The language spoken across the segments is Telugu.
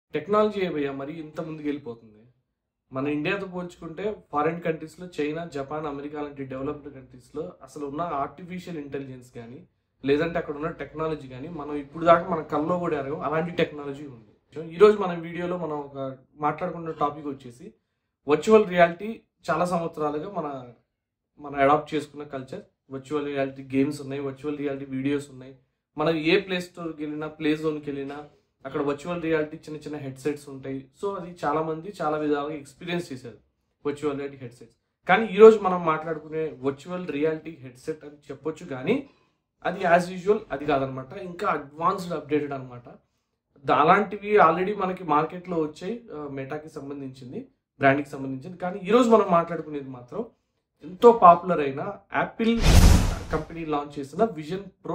టెక్నాలజీ ఏవయ్యా మరి ఇంత ముందుకు వెళ్ళిపోతుంది మన ఇండియాతో పోల్చుకుంటే ఫారిన్ కంట్రీస్లో చైనా జపాన్ అమెరికా లాంటి డెవలప్డ్ కంట్రీస్లో అసలు ఉన్న ఆర్టిఫిషియల్ ఇంటెలిజెన్స్ కానీ లేదంటే అక్కడ ఉన్న టెక్నాలజీ కానీ మనం ఇప్పుడు దాకా మన కల్లో కూడా ఎరగం అలాంటి టెక్నాలజీ ఉంది ఈరోజు మన వీడియోలో మనం ఒక మాట్లాడుకున్న టాపిక్ వచ్చేసి వర్చువల్ రియాలిటీ చాలా సంవత్సరాలుగా మన మనం అడాప్ట్ చేసుకున్న కల్చర్ వర్చువల్ రియాలిటీ గేమ్స్ ఉన్నాయి వర్చువల్ రియాలిటీ వీడియోస్ ఉన్నాయి మనం ఏ ప్లే స్టోర్కి వెళ్ళినా ప్లే జోన్కి వెళ్ళినా అక్కడ వర్చువల్ రియాలిటీ చిన్న చిన్న హెడ్సెట్స్ ఉంటాయి సో అది చాలా మంది చాలా విధాలుగా ఎక్స్పీరియన్స్ చేశారు వర్చువల్ రియాలిటీ హెడ్సెట్స్ కానీ ఈరోజు మనం మాట్లాడుకునే వర్చువల్ రియాలిటీ హెడ్సెట్ అని చెప్పొచ్చు కానీ అది యాజ్ యూజువల్ అది కాదనమాట ఇంకా అడ్వాన్స్డ్ అప్డేటెడ్ అనమాట అలాంటివి ఆల్రెడీ మనకి మార్కెట్లో వచ్చాయి మెటాకి సంబంధించింది బ్రాండ్కి సంబంధించింది కానీ ఈరోజు మనం మాట్లాడుకునేది మాత్రం ఎంతో పాపులర్ అయిన యాపిల్ కంపెనీ లాంచ్ చేసిన విజన్ ప్రో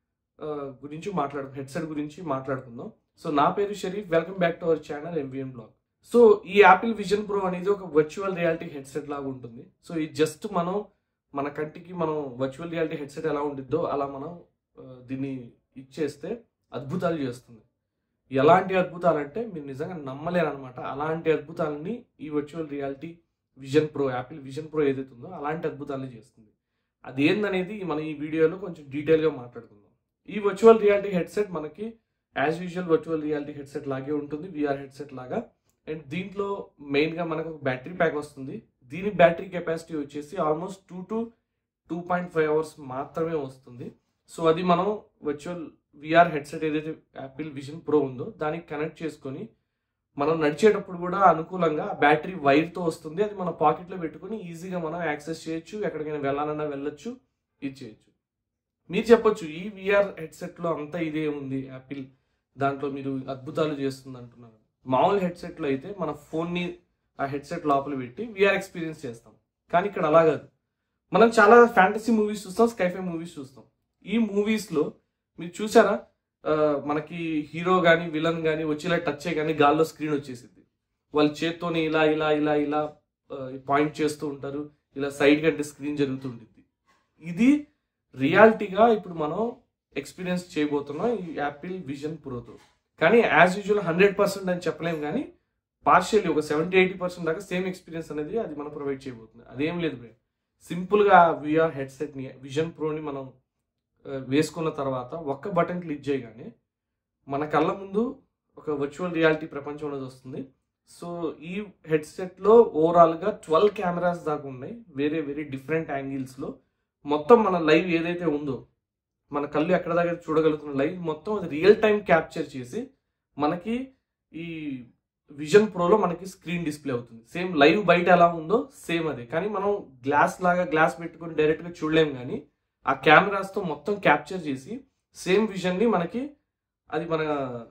గురించి మాట్లాడు హెడ్సెట్ గురించి మాట్లాడుకుందాం సో నా పేరు Sharif welcome back to our channel MVM blog so ఈ యాపిల్ విజన్ ప్రో అనేది ఒక వర్చువల్ రియాలిటీ హెడ్సెట్ లాగా ఉంటుంది సో ఇది జస్ట్ మనం మన కంటికి మనం వర్చువల్ రియాలిటీ హెడ్సెట్ ఎలా ఉండిద్దో అలా మనం ఆ, దీన్ని ఇచ్చేస్తే అద్భుతాలు చేస్తుంది ఎలాంటి అద్భుతాలు అంటే మీరు నిజంగా నమ్మలేరు అనమాట అలాంటి అద్భుతాలని ఈ virtual reality Vision Pro Apple Vision Pro ఏదైతే ఉందో అలాంటి అద్భుతాలు చేస్తుంది అది ఏందనేది మనం ఈ వీడియోలో కొంచెం డీటెయిల్గా మాట్లాడుకుందాం ఈ వర్చువల్ రియాలిటీ హెడ్సెట్ మనకి as usual virtual reality headset లాగే ఉంటుంది విఆర్ హెడ్సెట్ లాగా అండ్ దీంట్లో మెయిన్గా మనకు ఒక బ్యాటరీ ప్యాక్ వస్తుంది దీని బ్యాటరీ కెపాసిటీ వచ్చేసి almost two to two point five hours మాత్రమే వస్తుంది సో అది మనం వర్చువల్ విఆర్ హెడ్సెట్ ఏదైతే యాపిల్ విజన్ ప్రో ఉందో దానికి కనెక్ట్ చేసుకొని మనం నడిచేటప్పుడు కూడా అనుకూలంగా బ్యాటరీ వైర్తో వస్తుంది అది మన పాకెట్లో పెట్టుకొని ఈజీగా మనం యాక్సెస్ చేయొచ్చు ఎక్కడికైనా వెళ్ళాలన్నా వెళ్ళొచ్చు ఇది చేయొచ్చు మీరు చెప్పొచ్చు ఈ విఆర్ హెడ్సెట్లో అంతా ఇదే ఉంది యాపిల్ దాంట్లో మీరు అద్భుతాలు చేస్తుంది అంటున్నారు మామూలు హెడ్సెట్లో అయితే మన ఫోన్ని ఆ హెడ్సెట్ లోపల పెట్టి విఆర్ ఎక్స్పీరియన్స్ చేస్తాం కానీ ఇక్కడ అలా కాదు మనం చాలా ఫ్యాంటసీ మూవీస్ చూస్తాం స్కైఫై మూవీస్ చూస్తాం ఈ మూవీస్లో మీరు చూసారా ఆ, మనకి హీరో కానీ విలన్ కానీ వచ్చి ఇలా టచ్ చేయగానే గాల్లో స్క్రీన్ వచ్చేసింది వాళ్ళ చేత్తోని ఇలా ఇలా ఇలా ఇలా పాయింట్ చేస్తూ ఉంటారు ఇలా సైడ్ కంటే స్క్రీన్ జరుగుతూ ఉంటుంది ఇది రియాలిటీగా ఇప్పుడు మనం ఎక్స్పీరియన్స్ చేయబోతున్నాం ఈ యాపిల్ విజన్ ప్రోతో కానీ యాజ్ యూజువల్ హండ్రెడ్ పర్సెంట్ అని చెప్పలేం కానీ పార్షియల్లీ ఒక సెవెంటీ ఎయిటీ పర్సెంట్ దాకా సేమ్ ఎక్స్పీరియన్స్ అనేది అది మనం ప్రొవైడ్ చేయబోతుంది అదేం లేదు బ్రే సింపుల్గా విఆర్ హెడ్సెట్ని విజన్ ప్రోని మనం ఆ, వేసుకున్న తర్వాత ఒక్క బటన్ క్లిక్ చేయగానే మన కళ్ళ ముందు ఒక వర్చువల్ రియాలిటీ ప్రపంచం అనేది వస్తుంది సో ఈ హెడ్సెట్లో ఓవరాల్గా ట్వెల్వ్ కెమెరాస్ దాకా ఉన్నాయి వేరే వేరే డిఫరెంట్ యాంగిల్స్లో మొత్తం మన లైవ్ ఏదైతే ఉందో మన కళ్ళు ఎక్కడ దగ్గర చూడగలుగుతున్న లైవ్ మొత్తం అది రియల్ టైం క్యాప్చర్ చేసి మనకి ఈ విజన్ ప్రోలో మనకి స్క్రీన్ డిస్ప్లే అవుతుంది సేమ్ లైవ్ బయట ఎలా ఉందో సేమ్ అదే కానీ మనం గ్లాస్ లాగా గ్లాస్ పెట్టుకొని డైరెక్ట్గా చూడలేం కానీ ఆ కెమెరాస్తో మొత్తం క్యాప్చర్ చేసి సేమ్ విజన్ని మనకి అది మన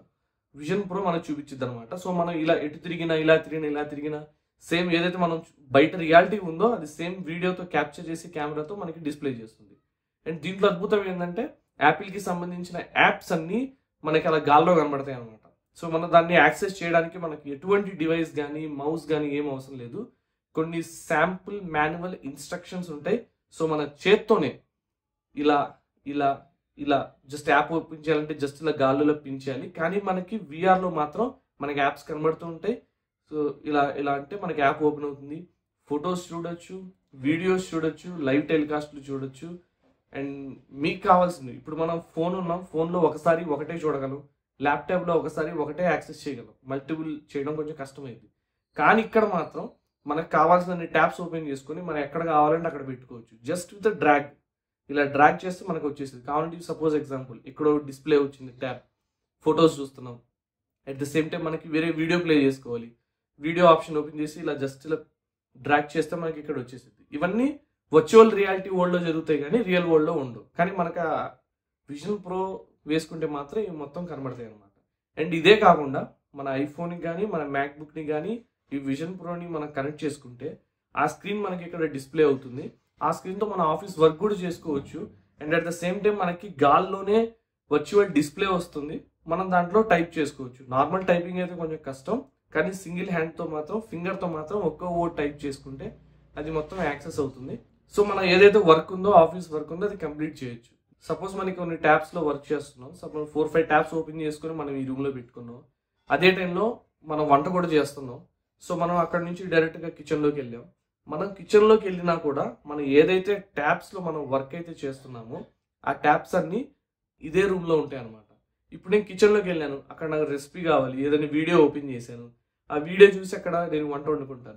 విజన్ ప్రో మనకు చూపించింది అనమాట సో మనం ఇలా ఎటు తిరిగినా ఇలా తిరిగినా ఇలా తిరిగినా సేమ్ ఏదైతే మనం బయట రియాలిటీ ఉందో అది సేమ్ వీడియోతో క్యాప్చర్ చేసి కెమెరాతో మనకి డిస్ప్లే చేస్తుంది అండ్ దీంట్లో అద్భుతం ఏంటంటే యాపిల్కి సంబంధించిన యాప్స్ అన్నీ మనకి అలా గాల్లో కనబడతాయి అనమాట సో మనం దాన్ని యాక్సెస్ చేయడానికి మనకి ఎటువంటి డివైస్ కానీ మౌస్ కానీ ఏం అవసరం లేదు కొన్ని శాంపుల్ మాన్యువల్ ఇన్స్ట్రక్షన్స్ ఉంటాయి సో మన చేత్తోనే ఇలా ఇలా ఇలా జస్ట్ యాప్ ఓపెన్ చేయాలంటే జస్ట్ ఇలా గాల్లో పించేయాలి కానీ మనకి VR లో మాత్రం మనకి యాప్స్ కనబడుతూ ఉంటాయి సో ఇలా ఇలా అంటే మనకి యాప్ ఓపెన్ అవుతుంది ఫొటోస్ చూడొచ్చు వీడియోస్ చూడొచ్చు లైవ్ టెలికాస్ట్లు చూడొచ్చు అండ్ మీకు కావాల్సింది ఇప్పుడు మనం ఫోన్ ఉన్నాం ఫోన్లో ఒకసారి ఒకటే చూడగలం ల్యాప్టాప్లో ఒకసారి ఒకటే యాక్సెస్ చేయగలం మల్టిపుల్ చేయడం కొంచెం కష్టమైంది కానీ ఇక్కడ మాత్రం మనకు కావాల్సిన ట్యాబ్స్ ఓపెన్ చేసుకొని మనం ఎక్కడ కావాలంటే అక్కడ పెట్టుకోవచ్చు జస్ట్ విత్ డ్రాగ్ ఇలా డ్రాగ్ చేస్తే మనకు వచ్చేసింది కావాలంటే సపోజ్ ఎగ్జాంపుల్ ఇక్కడ డిస్ప్లే వచ్చింది ట్యాబ్ ఫొటోస్ చూస్తున్నాం అట్ ద సేమ్ టైం మనకి వేరే వీడియో ప్లే చేసుకోవాలి వీడియో ఆప్షన్ ఓపెన్ చేసి ఇలా జస్ట్ ఇలా డ్రాగ్ చేస్తే మనకి ఇక్కడ వచ్చేసింది ఇవన్నీ వర్చువల్ రియాలిటీ వరల్డ్లో జరుగుతాయి కానీ రియల్ వరల్డ్లో ఉండవు కానీ మనకు ఆ విజన్ ప్రో వేసుకుంటే మాత్రం ఇవి మొత్తం కనబడతాయి అనమాట అండ్ ఇదే కాకుండా మన ఐఫోన్కి కానీ మన మ్యాక్బుక్ని కానీ ఈ విజన్ ప్రోని మనం కనెక్ట్ చేసుకుంటే ఆ స్క్రీన్ మనకి ఇక్కడ డిస్ప్లే అవుతుంది ఆ స్క్రీన్తో మన ఆఫీస్ వర్క్ కూడా చేసుకోవచ్చు and at the same time మనకి గాల్లోనే వర్చువల్ డిస్ప్లే వస్తుంది మనం దాంట్లో టైప్ చేసుకోవచ్చు నార్మల్ టైపింగ్ అయితే కొంచెం కష్టం కానీ సింగిల్ హ్యాండ్తో మాత్రం ఫింగర్తో మాత్రం ఒక్క వర్డ్ టైప్ చేసుకుంటే అది మొత్తం యాక్సెస్ అవుతుంది సో మనం ఏదైతే వర్క్ ఉందో ఆఫీస్ వర్క్ ఉందో అది కంప్లీట్ చేయొచ్చు సపోజ్ మనకి కొన్ని ట్యాబ్స్ లో వర్క్ చేస్తున్నాం suppose four five tabs open చేసుకొని మనం ఈ రూమ్ లో పెట్టుకున్నాం అదే టైంలో మనం వంట కూడా చేస్తున్నాం సో మనం అక్కడ నుంచి డైరెక్ట్గా కిచెన్లోకి వెళ్ళాం మనం కిచెన్లోకి వెళ్ళినా కూడా మనం ఏదైతే ట్యాప్స్లో మనం వర్క్ అయితే చేస్తున్నామో ఆ ట్యాప్స్ అన్నీ ఇదే రూమ్లో ఉంటాయి అనమాట ఇప్పుడు నేను కిచెన్లోకి వెళ్ళాను అక్కడ నాకు రెసిపీ కావాలి ఏదైనా వీడియో ఓపెన్ చేశాను ఆ వీడియో చూసి అక్కడ నేను వంట వండుకుంటాను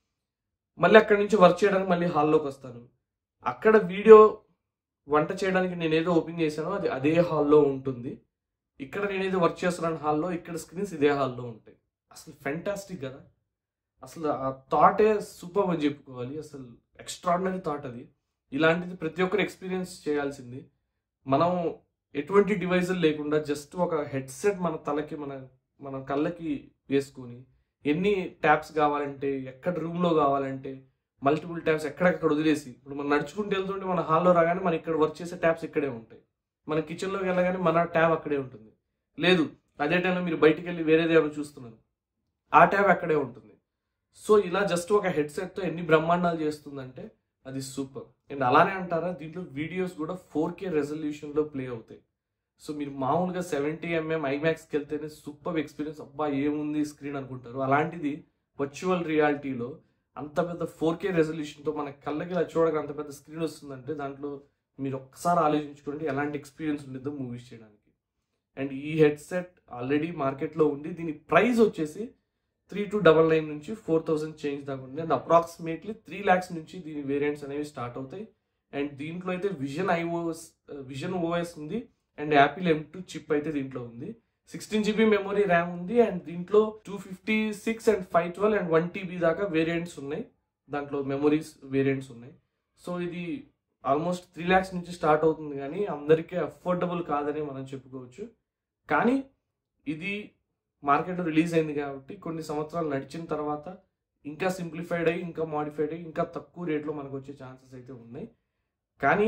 మళ్ళీ అక్కడి నుంచి వర్క్ చేయడానికి మళ్ళీ హాల్లోకి వస్తాను అక్కడ వీడియో వంట చేయడానికి నేను ఏదో ఓపెన్ చేశానో అది అదే హాల్లో ఉంటుంది ఇక్కడ నేను ఏదో వర్క్ చేస్తున్నాను హాల్లో ఇక్కడ స్క్రీన్స్ ఇదే హాల్లో ఉంటాయి అసలు ఫెంటాస్టిక్ కదా అసలు ఆ థాటే సూపర్ అని చెప్పుకోవాలి అసలు ఎక్స్ట్రాడినరీ థాట్ అది ఇలాంటిది ప్రతి ఒక్కరు ఎక్స్పీరియన్స్ చేయాల్సింది మనం ఎటువంటి డివైజులు లేకుండా జస్ట్ ఒక హెడ్సెట్ మన తలకి మన మన కళ్ళకి వేసుకొని ఎన్ని ట్యాప్స్ కావాలంటే ఎక్కడ రూమ్లో కావాలంటే మల్టిపుల్ ట్యాప్స్ ఎక్కడెక్కడ వదిలేసి ఇప్పుడు మనం నడుచుకుంటూ వెళ్తుంటే మన హాల్లో రాగానే మన ఇక్కడ వర్క్ చేసే ట్యాప్స్ ఇక్కడే ఉంటాయి మన కిచెన్లోకి వెళ్ళగానే మన ట్యాబ్ అక్కడే ఉంటుంది లేదు అదే టైంలో మీరు బయటికి వెళ్ళి వేరేది ఏమైనా చూస్తున్నారు ఆ ట్యాబ్ అక్కడే ఉంటుంది సో ఇలా జస్ట్ ఒక హెడ్సెట్తో ఎన్ని బ్రహ్మాండాలు చేస్తుందంటే అది సూపర్ అండ్ అలానే అంటారా దీంట్లో వీడియోస్ కూడా ఫోర్ కే రెజల్యూషన్లో ప్లే అవుతాయి సో మీరు మామూలుగా సెవెంటీ ఎంఎం ఐమాక్స్కి వెళ్తేనే సూపర్ ఎక్స్పీరియన్స్ అబ్బా ఏముంది స్క్రీన్ అనుకుంటారు అలాంటిది వర్చువల్ రియాలిటీలో అంత పెద్ద ఫోర్ కే రెజల్యూషన్తో మన కళ్ళకి ఇలా చూడగా అంత పెద్ద స్క్రీన్ వస్తుందంటే దాంట్లో మీరు ఒక్కసారి ఆలోచించుకోండి ఎలాంటి ఎక్స్పీరియన్స్ ఉండిద్దో మూవీస్ చేయడానికి అండ్ ఈ హెడ్సెట్ ఆల్రెడీ మార్కెట్లో ఉంది దీని ప్రైస్ వచ్చేసి త్రీ టు డబల్ నైన్ నుంచి ఫోర్ థౌసండ్ చేంజ్ దాకా ఉంది అండ్ అప్రాక్సిమేట్లీ త్రీ ల్యాక్స్ నుంచి దీని వేరియంట్స్ అనేవి స్టార్ట్ అవుతాయి అండ్ దీంట్లో అయితే విజన్ ఐఓఎస్ విజన్ ఓఎస్ ఉంది and Apple M two chip అయితే దీంట్లో ఉంది సిక్స్టీన్ జీబీ మెమరీ ర్యామ్ ఉంది అండ్ దీంట్లో two fifty six and five twelve and one TB దాకా వేరియంట్స్ ఉన్నాయి దాంట్లో మెమరీస్ వేరియంట్స్ ఉన్నాయి సో ఇది ఆల్మోస్ట్ త్రీ ల్యాక్స్ నుంచి స్టార్ట్ అవుతుంది కానీ అందరికీ అఫోర్డబుల్ కాదని మనం చెప్పుకోవచ్చు కానీ ఇది మార్కెట్లో రిలీజ్ అయింది కాబట్టి కొన్ని సంవత్సరాలు నడిచిన తర్వాత ఇంకా సింప్లిఫైడ్ అయ్యి ఇంకా మాడిఫైడ్ అయ్యి ఇంకా తక్కువ రేట్లో మనకు వచ్చే ఛాన్సెస్ అయితే ఉన్నాయి కానీ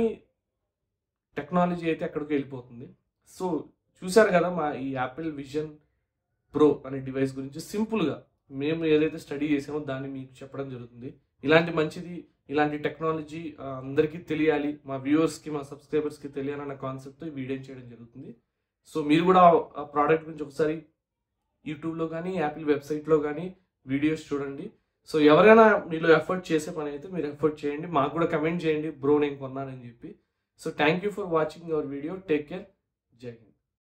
టెక్నాలజీ అయితే ఎక్కడికి వెళ్ళిపోతుంది సో చూశారు కదా మా ఈ యాపిల్ విజన్ ప్రో అనే డివైస్ గురించి సింపుల్గా మేము ఏదైతే స్టడీ చేసామో దాన్ని మీకు చెప్పడం జరుగుతుంది ఇలాంటి మంచిది ఇలాంటి టెక్నాలజీ అందరికీ తెలియాలి మా వ్యూవర్స్కి మా సబ్స్క్రైబర్స్కి తెలియాలన్న కాన్సెప్ట్తో ఈ వీడియో చేయడం జరుగుతుంది సో మీరు కూడా ఆ ప్రోడక్ట్ గురించి ఒకసారి యూట్యూబ్లో కానీ యాపిల్ వెబ్సైట్లో కానీ వీడియోస్ చూడండి సో ఎవరైనా మీలో ఎఫర్ట్ చేసే పని అయితే మీరు ఎఫర్ట్ చేయండి మాకు కూడా కమెంట్ చేయండి బ్రో నేను కొన్నానని చెప్పి so thank you for watching our video take care జై హింద్